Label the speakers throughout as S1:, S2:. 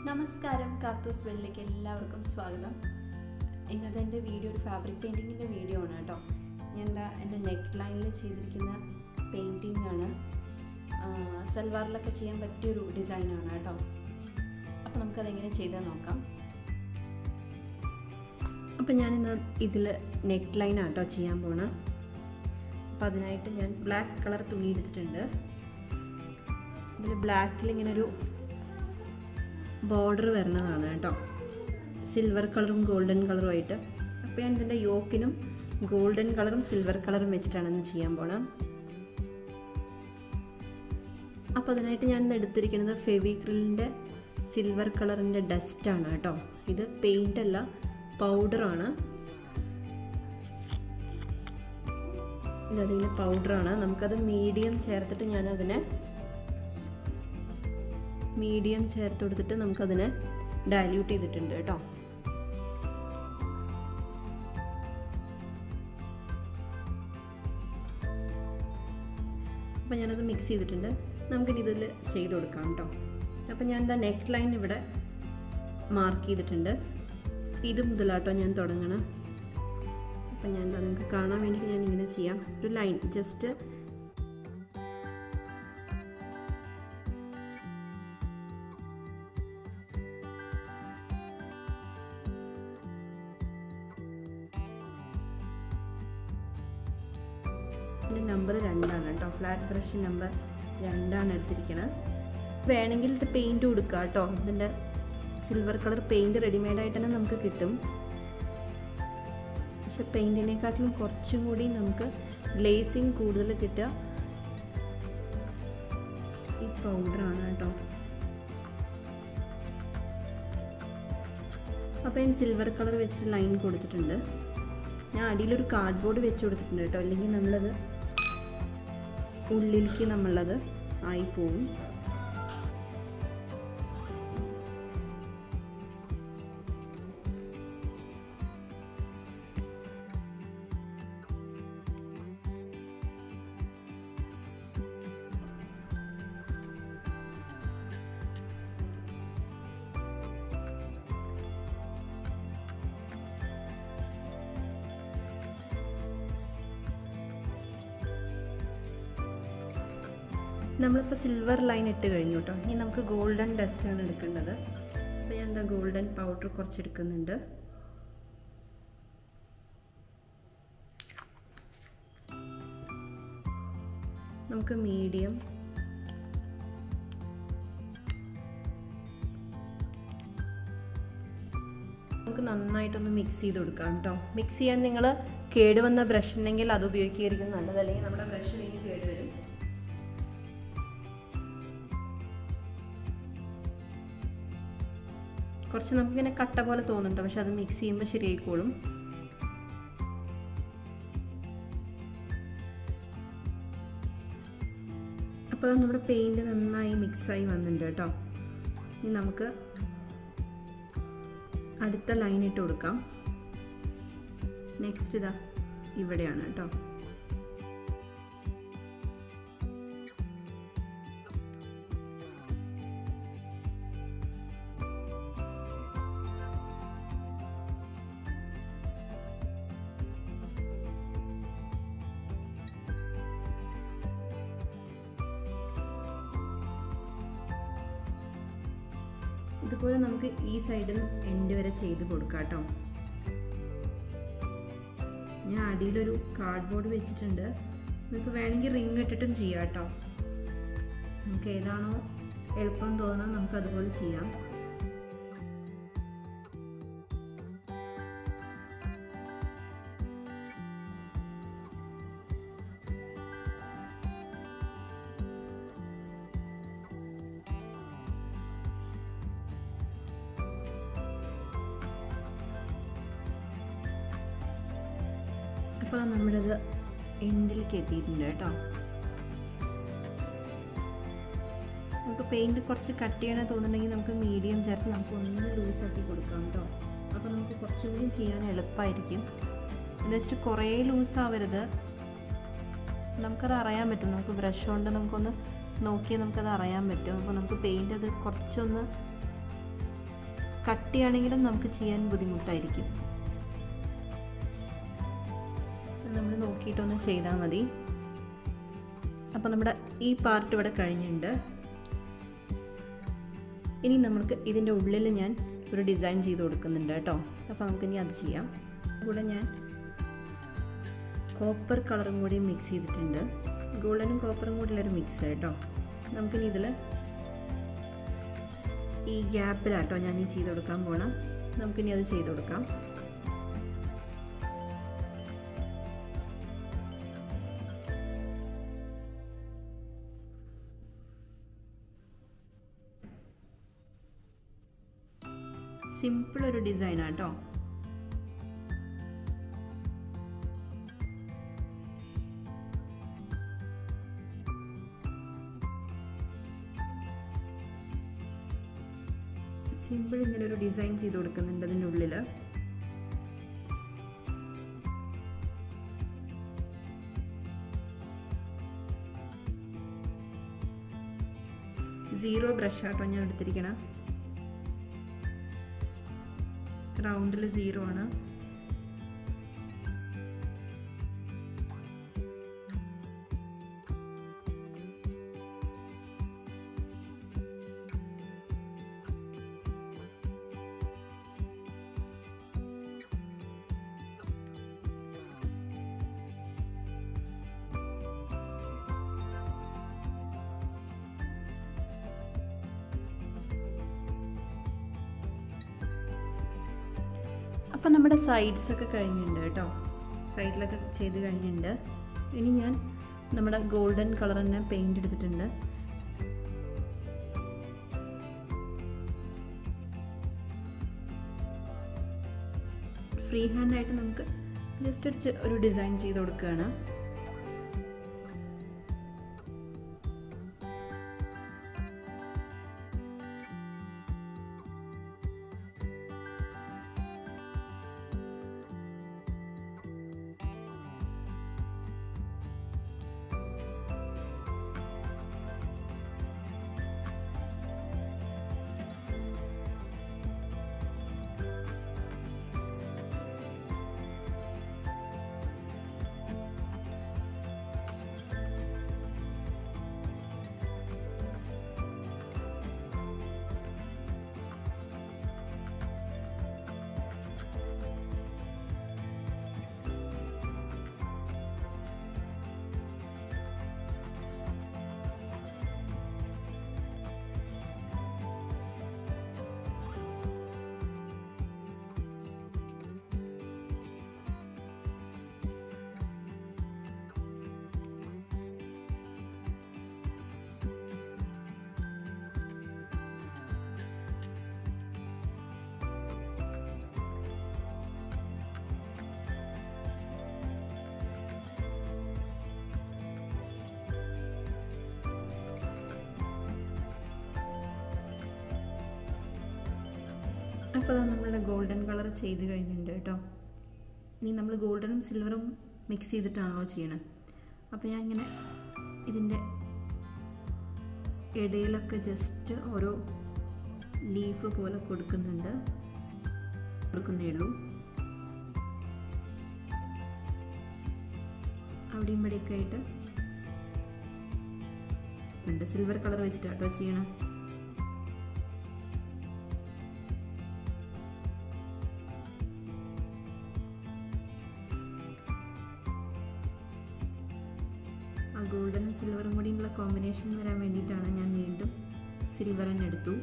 S1: നമസ്കാരം കാത്തൂസ് വെള്ളിലേക്ക് എല്ലാവർക്കും സ്വാഗതം ഇന്നത്തെ എൻ്റെ വീഡിയോ ഒരു ഫാബ്രിക് പെയിൻറ്റിങ്ങിൻ്റെ വീഡിയോ ആണ് കേട്ടോ ഞാൻ എന്താ എൻ്റെ നെക്ക് ലൈനിൽ ചെയ്തിരിക്കുന്ന പെയിൻറ്റിംഗ് ആണ് ആ, സൽവാറിലൊക്കെ ചെയ്യാൻ പറ്റിയൊരു ഡിസൈനാണ് കേട്ടോ അപ്പോൾ നമുക്കതെങ്ങനെ ചെയ്താൽ നോക്കാം അപ്പോൾ ഞാനിന്ന് ഇതിൽ നെക്ക് ലൈനാണ് കേട്ടോ ചെയ്യാൻ പോണ അപ്പോൾ അതിനായിട്ട് ഞാൻ ബ്ലാക്ക് കളർ തുണി എടുത്തിട്ടുണ്ട് ഇതിൽ ബ്ലാക്കിൽ ഇങ്ങനെ ഒരു ബോർഡർ വരുന്നതാണ് കേട്ടോ സിൽവർ കളറും ഗോൾഡൻ കളറുമായിട്ട് അപ്പോൾ ഞാൻ ഇതിൻ്റെ യോക്കിനും ഗോൾഡൻ കളറും സിൽവർ കളറും വെച്ചിട്ടാണ് ഇന്ന് ചെയ്യാൻ പോണം അപ്പോൾ അതിനായിട്ട് ഞാൻ ഇന്ന് എടുത്തിരിക്കുന്നത് ഫെവിക്രിലിൻ്റെ സിൽവർ കളറിൻ്റെ ഡസ്റ്റാണ് കേട്ടോ ഇത് പെയിൻ്റ് അല്ല പൗഡറാണ് ഇതതിൽ പൗഡറാണ് നമുക്കത് മീഡിയം ചേർത്തിട്ട് ഞാനതിനെ മീഡിയം ചേർത്ത് കൊടുത്തിട്ട് നമുക്കതിനെ ഡയല്യൂട്ട് ചെയ്തിട്ടുണ്ട് കേട്ടോ അപ്പോൾ ഞാനത് മിക്സ് ചെയ്തിട്ടുണ്ട് നമുക്കിനി ഇതിൽ ചെയ്ത് കൊടുക്കാം കേട്ടോ അപ്പോൾ ഞാൻ എന്താ നെക്ക് ലൈൻ ഇവിടെ മാർക്ക് ചെയ്തിട്ടുണ്ട് ഇത് മുതലാട്ടോ ഞാൻ തുടങ്ങണം അപ്പം ഞാൻ എന്താ നിങ്ങൾക്ക് കാണാൻ വേണ്ടിയിട്ട് ഞാൻ ഇങ്ങനെ ചെയ്യാം ഒരു ലൈൻ ജസ്റ്റ് ഇതിൻ്റെ നമ്പർ രണ്ടാണ് കേട്ടോ ഫ്ലാറ്റ് ബ്രഷ് നമ്പർ രണ്ടാണ് എടുത്തിരിക്കുന്നത് വേണമെങ്കിൽ ഇത് പെയിൻറ്റ് കൊടുക്കുക കേട്ടോ ഇതിൻ്റെ സിൽവർ കളർ പെയിൻറ്റ് റെഡിമെയ്ഡായിട്ട് തന്നെ നമുക്ക് കിട്ടും പക്ഷെ പെയിൻറ്റിനെക്കാട്ടിലും കുറച്ചും കൂടി നമുക്ക് ഗ്ലേസിങ് കൂടുതൽ കിട്ടുക ഈ പൗഡറാണ് കേട്ടോ അപ്പോൾ ഞാൻ സിൽവർ കളർ വെച്ചിട്ട് ലൈൻ കൊടുത്തിട്ടുണ്ട് ഞാൻ അടിയിലൊരു കാർഡ്ബോർഡ് വെച്ച് കൊടുത്തിട്ടുണ്ട് കേട്ടോ അല്ലെങ്കിൽ നമ്മളത് ഉള്ളിലേക്ക് നമ്മളത് ആയി പോവും നമ്മളിപ്പോൾ സിൽവർ ലൈൻ ഇട്ട് കഴിഞ്ഞു കേട്ടോ ഇനി നമുക്ക് ഗോൾഡൻ ഡസ്റ്റാണ് എടുക്കേണ്ടത് അപ്പോൾ ഞാൻ എന്താ ഗോൾഡൻ പൗഡർ കുറച്ച് എടുക്കുന്നുണ്ട് നമുക്ക് മീഡിയം നമുക്ക് നന്നായിട്ടൊന്ന് മിക്സ് ചെയ്ത് കൊടുക്കാം കേട്ടോ മിക്സ് ചെയ്യാൻ നിങ്ങൾ കേടുവന്ന ബ്രഷ് ഉണ്ടെങ്കിൽ അത് ഉപയോഗിക്കുകയായിരിക്കും നല്ലത് അല്ലെങ്കിൽ നമ്മുടെ ബ്രഷ് കഴിഞ്ഞ് കേടുവരും കുറച്ച് നമുക്കിങ്ങനെ കട്ട പോലെ തോന്നുന്നുണ്ട് പക്ഷെ അത് മിക്സ് ചെയ്യുമ്പോൾ ശരിയായിക്കോളും അപ്പോൾ നമ്മുടെ പെയിൻറ്റ് നന്നായി മിക്സായി വന്നിട്ടുണ്ട് കേട്ടോ ഇനി നമുക്ക് അടുത്ത ലൈൻ ഇട്ട് കൊടുക്കാം നെക്സ്റ്റ് ഇതാ ഇവിടെയാണ് കേട്ടോ ഇതുപോലെ നമുക്ക് ഈ സൈഡിൽ എൻഡ് വരെ ചെയ്ത് കൊടുക്കാം കേട്ടോ ഞാൻ അടിയിലൊരു കാർഡ്ബോർഡ് വെച്ചിട്ടുണ്ട് നിങ്ങൾക്ക് വേണമെങ്കിൽ റിങ് ഇട്ടിട്ടും ചെയ്യാം കേട്ടോ നമുക്ക് ഏതാണോ എളുപ്പം തോന്നുന്നത് നമുക്ക് അതുപോലെ ചെയ്യാം അപ്പോൾ നമ്മളിത് എൻഡിലേക്ക് എത്തിയിട്ടുണ്ട് കേട്ടോ നമുക്ക് പെയിൻറ്റ് കുറച്ച് കട്ട് ചെയ്യണ തോന്നുന്നുണ്ടെങ്കിൽ നമുക്ക് മീഡിയം ചേർത്ത് നമുക്ക് ഒന്ന് ലൂസാക്കി കൊടുക്കാം കേട്ടോ അപ്പോൾ നമുക്ക് കുറച്ചും കൂടി ചെയ്യാൻ എളുപ്പമായിരിക്കും എന്ന് വെച്ചിട്ട് കുറേ ലൂസാവരുത് നമുക്കത് അറിയാൻ പറ്റും നമുക്ക് ബ്രഷ് കൊണ്ട് നമുക്കൊന്ന് നോക്കിയാൽ നമുക്കത് അറിയാൻ പറ്റും അപ്പോൾ നമുക്ക് പെയിൻ്റ് അത് കുറച്ചൊന്ന് കട്ടിയാണെങ്കിലും നമുക്ക് ചെയ്യാൻ ബുദ്ധിമുട്ടായിരിക്കും നമ്മൾ നോക്കിയിട്ടൊന്ന് ചെയ്താൽ മതി അപ്പോൾ നമ്മുടെ ഈ പാർട്ട് ഇവിടെ കഴിഞ്ഞിട്ടുണ്ട് ഇനി നമുക്ക് ഇതിൻ്റെ ഉള്ളിൽ ഞാൻ ഒരു ഡിസൈൻ ചെയ്ത് കൊടുക്കുന്നുണ്ട് കേട്ടോ അപ്പോൾ നമുക്ക് ഇനി അത് ചെയ്യാം കൂടെ ഞാൻ കോപ്പർ കളറും കൂടി മിക്സ് ചെയ്തിട്ടുണ്ട് ഗോൾഡനും കോപ്പറും കൂടി ഉള്ളൊരു മിക്സ് കേട്ടോ നമുക്കിനി ഇതിൽ ഈ ഗ്യാപ്പിലാട്ടോ ഞാൻ ഈ ചെയ്ത് കൊടുക്കാൻ പോണം നമുക്കിനി അത് ചെയ്ത് കൊടുക്കാം സിമ്പിൾ ഒരു ഡിസൈനാണ് കേട്ടോ സിമ്പിൾ ഇങ്ങനെ ഒരു ഡിസൈൻ ചെയ്ത് കൊടുക്കുന്നുണ്ട് അതിൻ്റെ ഉള്ളിൽ സീറോ ബ്രഷ് ആട്ടോ ഞാൻ എടുത്തിരിക്കണം റൗണ്ടിൽ സീറോ ആണ് അപ്പം നമ്മുടെ സൈഡ്സ് ഒക്കെ കഴിഞ്ഞിട്ടുണ്ട് കേട്ടോ സൈഡിലൊക്കെ ചെയ്ത് കഴിഞ്ഞിട്ടുണ്ട് ഇനി ഞാൻ നമ്മുടെ ഗോൾഡൻ കളർ തന്നെ പെയിൻ്റ് എടുത്തിട്ടുണ്ട് ഫ്രീ ഹാൻഡായിട്ട് നമുക്ക് ജസ്റ്റ് ഒരു ഡിസൈൻ ചെയ്ത് കൊടുക്കുകയാണ് അപ്പോൾ നമ്മളുടെ ഗോൾഡൻ കളർ ചെയ്ത് കഴിഞ്ഞിട്ടുണ്ട് കേട്ടോ ഇനി നമ്മൾ ഗോൾഡനും സിൽവറും മിക്സ് ചെയ്തിട്ടാണല്ലോ ചെയ്യണത് അപ്പോൾ ഞാൻ ഇങ്ങനെ ഇതിൻ്റെ ഇടയിലൊക്കെ ജസ്റ്റ് ഓരോ ലീഫ് പോലെ കൊടുക്കുന്നുണ്ട് കൊടുക്കുന്നേ ഉള്ളൂ അവിടെയും ഇവിടെയൊക്കെ ആയിട്ട് ഉണ്ട് സിൽവർ കളർ വെച്ചിട്ടാട്ടോ ചെയ്യണം ആ ഗോൾഡനും സിൽവറും കൂടിയുള്ള കോമ്പിനേഷൻ വരാൻ വേണ്ടിയിട്ടാണ് ഞാൻ വീണ്ടും സിൽവർ തന്നെ എടുത്തു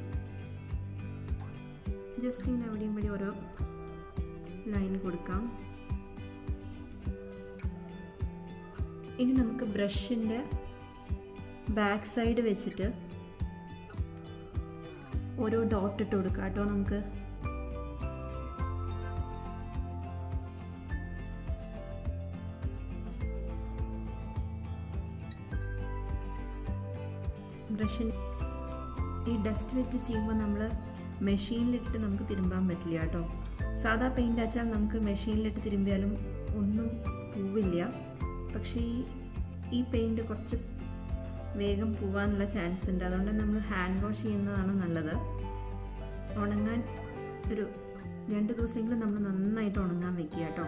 S1: ജസ്റ്റ് ഇങ്ങനെ അവിടെയും ഇവിടെ ഓരോ ലൈൻ കൊടുക്കാം ഇനി നമുക്ക് ബ്രഷിൻ്റെ ബാക്ക് സൈഡ് വെച്ചിട്ട് ഓരോ ഡോട്ട് ഇട്ട് കൊടുക്കാം കേട്ടോ നമുക്ക് ബ്രഷിൻ ഈ ഡസ്റ്റ് വെറ്റ് ചെയ്യുമ്പോൾ നമ്മൾ മെഷീനിലിട്ട് നമുക്ക് തിരുമ്പാൻ പറ്റില്ല കേട്ടോ സാധാ പെയിൻ്റ് അച്ചാൽ നമുക്ക് മെഷീനിലിട്ട് തിരുമ്പിയാലും ഒന്നും പോവില്ല പക്ഷേ ഈ ഈ പെയിൻറ് കുറച്ച് വേഗം പോവാനുള്ള ചാൻസ് ഉണ്ട് അതുകൊണ്ട് നമ്മൾ ഹാൻഡ് വാഷ് ചെയ്യുന്നതാണ് നല്ലത് ഉണങ്ങാൻ ഒരു രണ്ട് ദിവസമെങ്കിലും നമ്മൾ നന്നായിട്ട് ഉണങ്ങാൻ വെക്കുക കേട്ടോ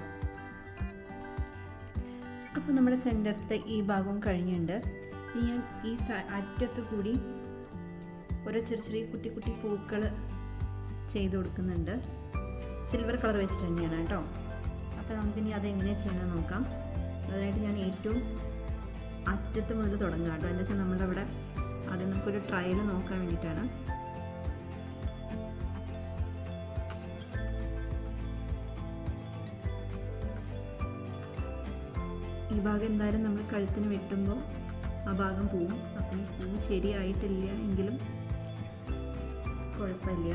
S1: അപ്പോൾ നമ്മുടെ സെൻറ്ററത്തെ ഈ ഭാഗവും കഴിഞ്ഞിട്ടുണ്ട് ഇനി ഞാൻ ഈ അറ്റത്ത് കൂടി ഓരോ ചെറിയ ചെറിയ കുട്ടി കുട്ടി പൂക്കൾ ചെയ്ത് കൊടുക്കുന്നുണ്ട് സിൽവർ കളർ വെച്ചിട്ട് തന്നെയാണ് കേട്ടോ അപ്പോൾ നമുക്കിനി അതെങ്ങനെ ചെയ്യണമെന്ന് നോക്കാം അതിനായിട്ട് ഞാൻ ഏറ്റവും അറ്റത്ത് മുതൽ തുടങ്ങാം കേട്ടോ എന്താ വെച്ചാൽ നമ്മുടെ അവിടെ അത് നമുക്കൊരു ട്രയൽ നോക്കാൻ വേണ്ടിയിട്ടാണ് ഈ ഭാഗം എന്തായാലും നമ്മൾ കഴുത്തിന് വെട്ടുമ്പോൾ ആ ഭാഗം പോവും അപ്പം ഈ പൂ ശരിയായിട്ടില്ല എങ്കിലും കുഴപ്പമില്ല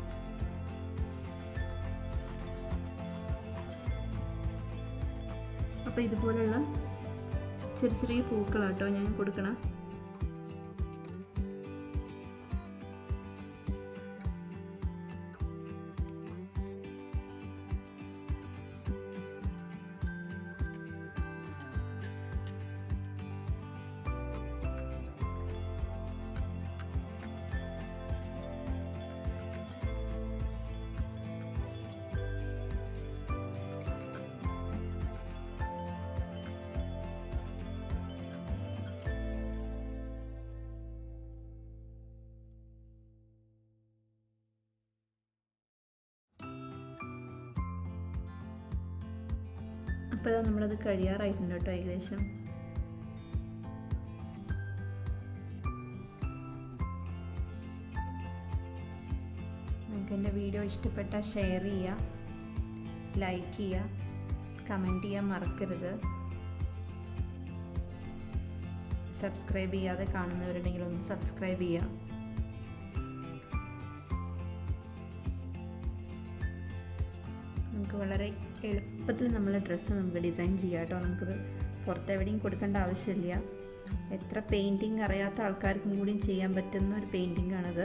S1: അപ്പോൾ ഇതുപോലുള്ള ചെറിയ ചെറിയ പൂക്കളാട്ടോ ഞാൻ കൊടുക്കണം അപ്പോൾ നമ്മളത് കഴിയാറായിട്ടുണ്ട് കേട്ടോ ഏകദേശം നിങ്ങൾക്ക് എൻ്റെ വീഡിയോ ഇഷ്ടപ്പെട്ടാൽ ഷെയർ ചെയ്യുക ലൈക്ക് ചെയ്യുക കമൻറ്റ് ചെയ്യാൻ മറക്കരുത് സബ്സ്ക്രൈബ് ചെയ്യാതെ കാണുന്നവരുണ്ടെങ്കിൽ ഒന്ന് സബ്സ്ക്രൈബ് ചെയ്യുക നമുക്ക് വളരെ എളുപ്പത്തിൽ നമ്മൾ ഡ്രസ്സ് നമുക്ക് ഡിസൈൻ ചെയ്യാം കേട്ടോ നമുക്കത് പുറത്തെവിടെയും കൊടുക്കേണ്ട ആവശ്യമില്ല എത്ര പെയിൻറ്റിങ് അറിയാത്ത ആൾക്കാർക്കും കൂടിയും ചെയ്യാൻ പറ്റുന്ന ഒരു പെയിൻറ്റിംഗ് ആണിത്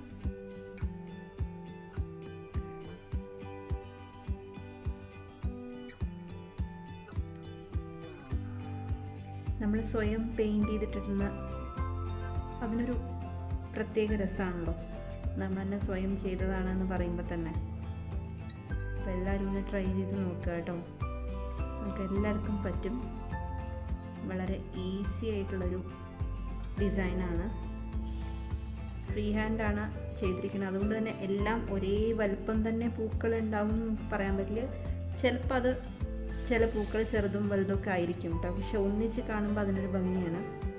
S1: നമ്മൾ സ്വയം പെയിൻറ് ചെയ്തിട്ടിരുന്ന അതിനൊരു പ്രത്യേക രസമാണല്ലോ നമ്മൾ തന്നെ സ്വയം ചെയ്തതാണെന്ന് പറയുമ്പോൾ തന്നെ അപ്പോൾ എല്ലാവരും ഒന്ന് ട്രൈ ചെയ്ത് നോക്കുക കേട്ടോ നമുക്ക് എല്ലാവർക്കും പറ്റും വളരെ ഈസി ആയിട്ടുള്ളൊരു ഡിസൈനാണ് ഫ്രീ ഹാൻഡാണ് ചെയ്തിരിക്കുന്നത് അതുകൊണ്ട് തന്നെ എല്ലാം ഒരേ വലുപ്പം തന്നെ പൂക്കൾ ഉണ്ടാവും എന്ന് നമുക്ക് പറയാൻ പറ്റില്ല ചിലപ്പോൾ അത് ചില പൂക്കൾ ചെറുതും വലുതും ഒക്കെ ആയിരിക്കും കേട്ടോ പക്ഷെ ഒന്നിച്ച് കാണുമ്പോൾ അതിനൊരു ഭംഗിയാണ്